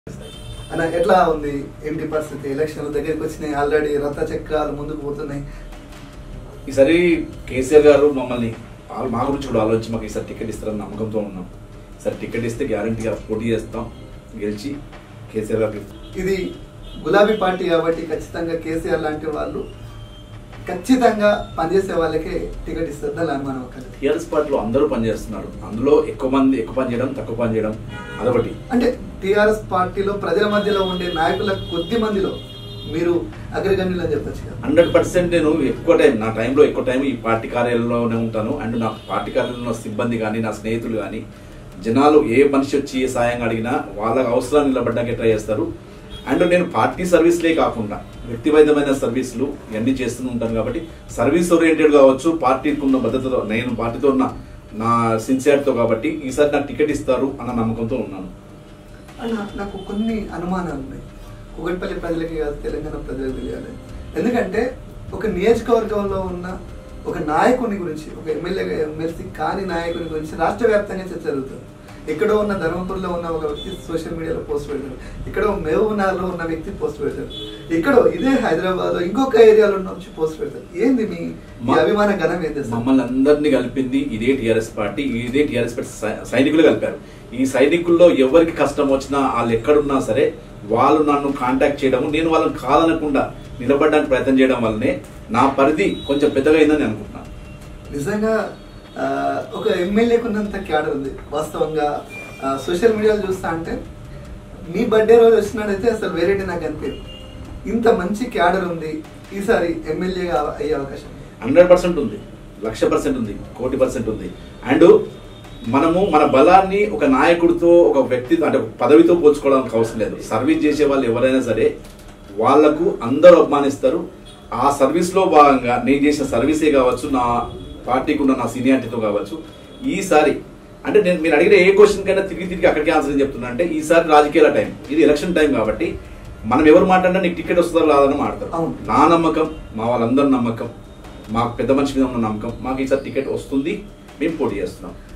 అన్న ఎట్లా ఉంది ఏంటి పరిస్థితి ఎలక్షన్లు దగ్గరికి వచ్చినాయి ఆల్రెడీ రథ చక్రాలు ముందుకు పోతున్నాయి ఈసారి కేసీఆర్ గారు మమ్మల్ని వాళ్ళ మా గురించి కూడా ఆలోచించి మాకు ఈసారి టికెట్ ఇస్తారని నమ్మకంతో ఉన్నాం ఈసారి టికెట్ ఇస్తే గ్యారంటీగా పోటీ చేస్తాం గెలిచి కేసీఆర్ గారికి ఇది గులాబీ పార్టీ కాబట్టి ఖచ్చితంగా కేసీఆర్ లాంటి వాళ్ళు ఖచ్చితంగా పనిచేసే వాళ్ళకే టికెట్ ఇస్తారు దాని అనుమానం ఒకటి టీఆర్ఎస్ పార్టీలో అందరూ పనిచేస్తున్నారు అందులో ఎక్కువ మంది ఎక్కువ పని చేయడం తక్కువ పని చేయడం అదొకటి అంటే టిఆర్ఎస్ పార్టీలో ప్రజల మధ్యలో ఉండే నాయకుల కొద్ది మందిలో మీరు అగ్రగణ్యులు అని చెప్పొచ్చు కదా హండ్రెడ్ పర్సెంట్ నేను ఎక్కువ టైం నా టైంలో ఎక్కువ టైం ఈ పార్టీ కార్యాలయంలోనే ఉంటాను అండ్ నా పార్టీ కార్యాలయంలో సిబ్బంది కానీ నా స్నేహితులు కానీ జనాలు ఏ మనిషి వచ్చి ఏ సాయం అడిగినా వాళ్ళ అవసరాలు నిలబడ్డానికి ట్రై చేస్తారు అండ్ నేను పార్టీ సర్వీస్లే కాకుండా వ్యక్తిగతమైన సర్వీసులు ఇవన్నీ చేస్తూ ఉంటాను కాబట్టి సర్వీస్ ఓరియంటెడ్ కావచ్చు పార్టీకి ఉన్న భద్రతతో నేను పార్టీతో ఉన్న నా సిన్సియర్తో కాబట్టి ఈసారి నాకు టికెట్ ఇస్తారు అన్న నమ్మకంతో ఉన్నాను అన్న నాకు కొన్ని అనుమానాలు ఉన్నాయి కుగట్పల్లి ప్రజలకి కాదు తెలంగాణ ప్రజలకు తెలియాలి ఎందుకంటే ఒక నియోజకవర్గంలో ఉన్న ఒక నాయకుని గురించి ఒక ఎమ్మెల్యేగా ఎమ్మెల్సీ కాని నాయకుని గురించి రాష్ట్ర వ్యాప్తంగా చర్చ జరుగుతుంది ఎక్కడో ఉన్న ధర్మపురిలో ఉన్న ఒక వ్యక్తి సోషల్ మీడియాలో పోస్ట్ పెడతారు ఇక్కడ మహబూబ్నగర్లో ఉన్న వ్యక్తి పోస్ట్ పెడతారు ఇక్కడ ఇదే హైదరాబాద్ లో ఇంకొక ఏరియాలో ఉన్న వచ్చి పోస్ట్ పెడతారు ఏంది మీ మీ మా- అభిమాన ఘనం ఏంది అసలు? మమ్మల్ని అందరినీ కలిపింది ఇదే టిఆర్ఎస్ పార్టీ ఇదే టిఆర్ఎస్ పార్టీ సై- సైనికులు కలిపారు ఈ సైనికుల్లో ఎవరికి కష్టం వచ్చినా వాళ్ళు ఎక్కడున్నా సరే వాళ్ళు నన్ను కాంటాక్ట్ చేయడము నేను వాళ్ళని కాదనకుండా నిలబడడానికి ప్రయత్నం చేయడం వల్లనే నా పరిధి కొంచెం పెద్దగా అయిందని అనుకుంటున్నాను నిజంగా ఆ, ఒక ఎమ్మెల్యేకు ఉన్నంత క్యాడర్ ఉంది వాస్తవంగా ఆ, సోషల్ మీడియాలో చూస్తా అంటే మీ బర్త్డే రోజు వచ్చినాడైతే అసలు వేరేటి నాకు అనిపించదు ఇంత మంచి క్యాడర్ ఉంది ఈసారి ఎమ్మెల్యేగా అయ్యే అవకాశం ఉంది. హండ్రెడ్ పర్సెంట్ ఉంది లక్ష పర్సెంట్ ఉంది కోటి పర్సెంట్ ఉంది అండ్ మనము మన బలాన్ని ఒక నాయకుడితో ఒక వ్యక్తి అంటే ఒక పదవితో పోల్చుకోవడానికి అవసరం లేదు సర్వీస్ చేసే వాళ్ళు ఎవరైనా సరే వాళ్లకు అందరూ అభిమానిస్తారు ఆ సర్వీస్లో భాగంగా నేను చేసిన సర్వీసే కావచ్చు నా పార్టీకి ఉన్న నా సీనియారిటీతో కావచ్చు ఈసారి అంటే నేను మీరు అడిగిన ఏ క్వశ్చన్ కైనా తిరిగి తిరిగి అక్కడికి ఆన్సర్ చెప్తున్నా అంటే ఈసారి రాజకీయాల టైం ఇది ఎలక్షన్ టైం కాబట్టి మనం ఎవరు మాట్లాడినా నీకు టికెట్ వస్తుందో రాదని మాట్లాడతారు అవును. నా నమ్మకం మా వాళ్ళందరి నమ్మకం మా పెద్ద మనిషి మీద ఉన్న నమ్మకం మాకు ఈసారి టికెట్ వస్తుంది మేము పోటీ చేస్తున్నాం